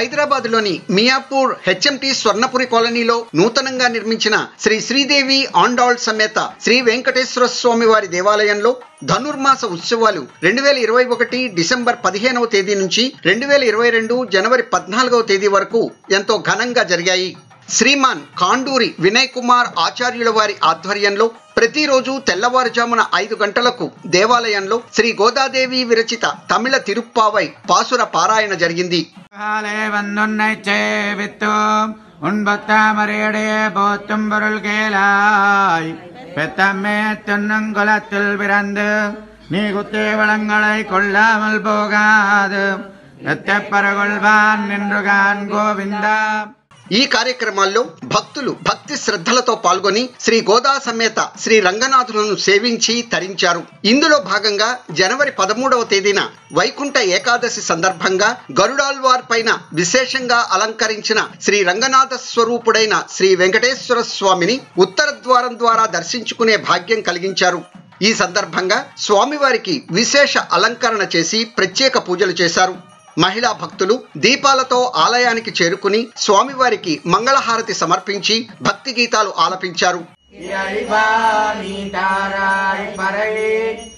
హైదరాబాద్లోని మియాపూర్ హెచ్ఎంటి స్వర్ణపురి కాలనీలో నూతనంగా నిర్మించిన శ్రీ శ్రీదేవి ఆండాళ్ సమేత శ్రీ వెంకటేశ్వర స్వామి వారి దేవాలయంలో ధనుర్మాస ఉత్సవాలు రెండు వేల ఇరవై ఒకటి డిసెంబర్ పదిహేనవ తేదీ నుంచి రెండు వేల ఇరవై రెండు జనవరి పద్నాలుగవ తేదీ వరకు ఎంతో ఘనంగా జరిగాయి శ్రీమాన్ కాండూరి వినయ్ కుమార్ ఆచార్యుల వారి ఆధ్వర్యంలో ప్రతిరోజు తెల్లవారుజామున ఐదు గంటలకు దేవాలయంలో శ్రీ గోదాదేవి విరచిత తమిళ తిరుప్పావై పాసుర పారాయణ జరిగింది காலே வந்துன்னை சேவித்து உண்பத்தாமரையடைய போத்தும் பொருள் கேளாய் பெத்தம்மே துன்னுங்குலத்தில் பிறந்து நீ குத்தே வளங்களை கொள்ளாமல் போகாது எத்தப்பரகொள்வான் நின்றுகான் கோவிந்தா ఈ కార్యక్రమాల్లో భక్తులు భక్తి శ్రద్ధలతో పాల్గొని శ్రీ గోదా సమేత శ్రీ రంగనాథులను సేవించి తరించారు ఇందులో భాగంగా జనవరి పదమూడవ తేదీన వైకుంఠ ఏకాదశి సందర్భంగా గరుడాల్వార్ పైన విశేషంగా అలంకరించిన శ్రీ రంగనాథ స్వరూపుడైన శ్రీ వెంకటేశ్వర స్వామిని ఉత్తర ద్వారం ద్వారా దర్శించుకునే భాగ్యం కలిగించారు ఈ సందర్భంగా స్వామివారికి విశేష అలంకరణ చేసి ప్రత్యేక పూజలు చేశారు మహిళా భక్తులు దీపాలతో ఆలయానికి చేరుకుని స్వామివారికి మంగళహారతి సమర్పించి భక్తి గీతాలు ఆలపించారు இறைவாணி தாராய் பரவி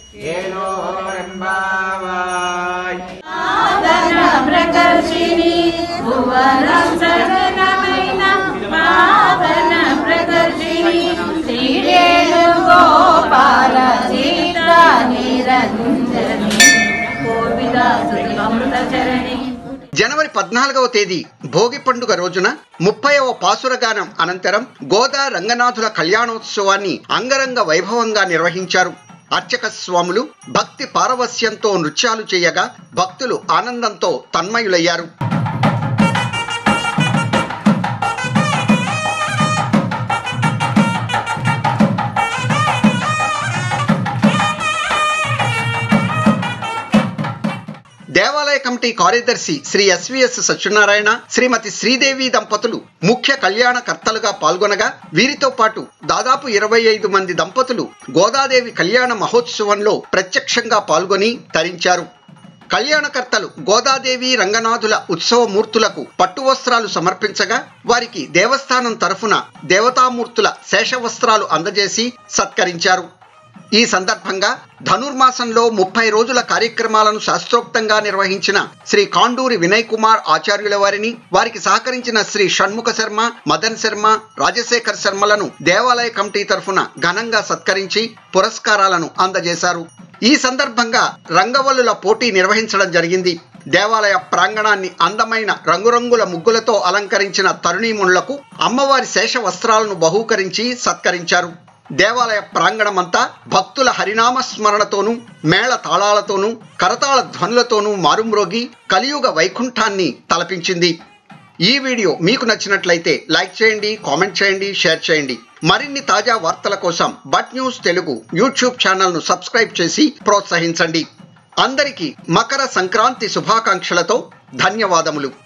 ஏலோரம்பாவாய் ఆదన ప్రకర్షిణి భువనం సగనమైన మాదన ప్రకర్షిణి శ్రీరేణు గోపాల సీత నిరంజని గోపిదాసుని అమృత చరణి జనవరి పద్నాలుగవ తేదీ భోగి పండుగ రోజున ముప్పైవ పాసురగానం అనంతరం గోదా రంగనాథుల కళ్యాణోత్సవాన్ని అంగరంగ వైభవంగా నిర్వహించారు అర్చక స్వాములు భక్తి పారవస్యంతో నృత్యాలు చేయగా భక్తులు ఆనందంతో తన్మయులయ్యారు దేవాలయ కమిటీ కార్యదర్శి శ్రీ ఎస్విఎస్ సత్యనారాయణ శ్రీమతి శ్రీదేవి దంపతులు ముఖ్య కళ్యాణకర్తలుగా పాల్గొనగా వీరితో పాటు దాదాపు ఇరవై ఐదు మంది దంపతులు గోదాదేవి కళ్యాణ మహోత్సవంలో ప్రత్యక్షంగా పాల్గొని తరించారు కళ్యాణకర్తలు గోదాదేవి రంగనాథుల ఉత్సవమూర్తులకు పట్టు వస్త్రాలు సమర్పించగా వారికి దేవస్థానం తరఫున దేవతామూర్తుల శేషవస్త్రాలు అందజేసి సత్కరించారు ఈ సందర్భంగా ధనుర్మాసంలో ముప్పై రోజుల కార్యక్రమాలను శాస్త్రోక్తంగా నిర్వహించిన శ్రీ కాండూరి వినయ్ కుమార్ ఆచార్యుల వారిని వారికి సహకరించిన శ్రీ షణ్ముఖ శర్మ మదన్ శర్మ రాజశేఖర్ శర్మలను దేవాలయ కమిటీ తరఫున ఘనంగా సత్కరించి పురస్కారాలను అందజేశారు ఈ సందర్భంగా రంగవల్లుల పోటీ నిర్వహించడం జరిగింది దేవాలయ ప్రాంగణాన్ని అందమైన రంగురంగుల ముగ్గులతో అలంకరించిన తరుణీమునులకు అమ్మవారి శేష వస్త్రాలను బహూకరించి సత్కరించారు దేవాలయ ప్రాంగణమంతా భక్తుల హరినామ స్మరణతోనూ మేళ తాళాలతోనూ కరతాళ ధ్వనులతోనూ మారుమ్రోగి కలియుగ వైకుంఠాన్ని తలపించింది ఈ వీడియో మీకు నచ్చినట్లయితే లైక్ చేయండి కామెంట్ చేయండి షేర్ చేయండి మరిన్ని తాజా వార్తల కోసం బట్ న్యూస్ తెలుగు యూట్యూబ్ ఛానల్ను సబ్స్క్రైబ్ చేసి ప్రోత్సహించండి అందరికీ మకర సంక్రాంతి శుభాకాంక్షలతో ధన్యవాదములు